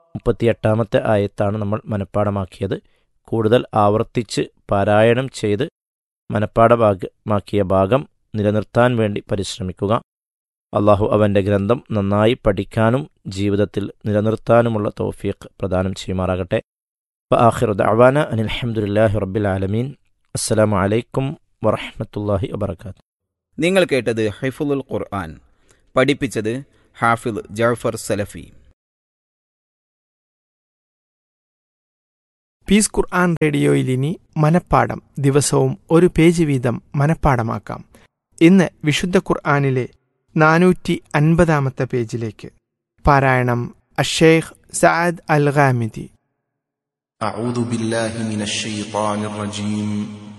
മുപ്പത്തിയെട്ടാമത്തെ ആയത്താണ് നമ്മൾ മനഃപ്പാടമാക്കിയത് കൂടുതൽ ആവർത്തിച്ച് പാരായണം ചെയ്ത് മനഃപ്പാടമാക്കിയ ഭാഗം നിലനിർത്താൻ വേണ്ടി പരിശ്രമിക്കുക അള്ളാഹു അവൻ്റെ ഗ്രന്ഥം നന്നായി പഠിക്കാനും ജീവിതത്തിൽ നിലനിർത്താനുമുള്ള തൗഫീഖ് പ്രദാനം ചെയ്യുമാറാകട്ടെ വആഖിറു ദഅവാന അനിൽ ഹംദുലില്ലാഹി റബ്ബിൽ ആലമീൻ അസ്സലാമു അലൈക്കും വറഹ്മത്തുള്ളാഹി വബറകാതുഹു നിങ്ങൾ കേട്ടത് ഹൈഫുൽ ഖുർആൻ പഠിപ്പിച്ചത് ഹാഫിദ് ജാഫർ സലഫി പീസ് ഖുർആൻ റേഡിയോയിൽ ഇനി മനപ്പാഠം ദിവസവും ഒരു പേജ് വീതം മനപ്പാഠമാക്കാം ഇന്ന് വിശുദ്ധ ഖുർആനിലെ നാനൂറ്റി അൻപതാമത്തെ പേജിലേക്ക് പാരായണം അഷേഖ് സഅദ് അൽ ഖാമിദി أعوذ بالله من الشيطان الرجيم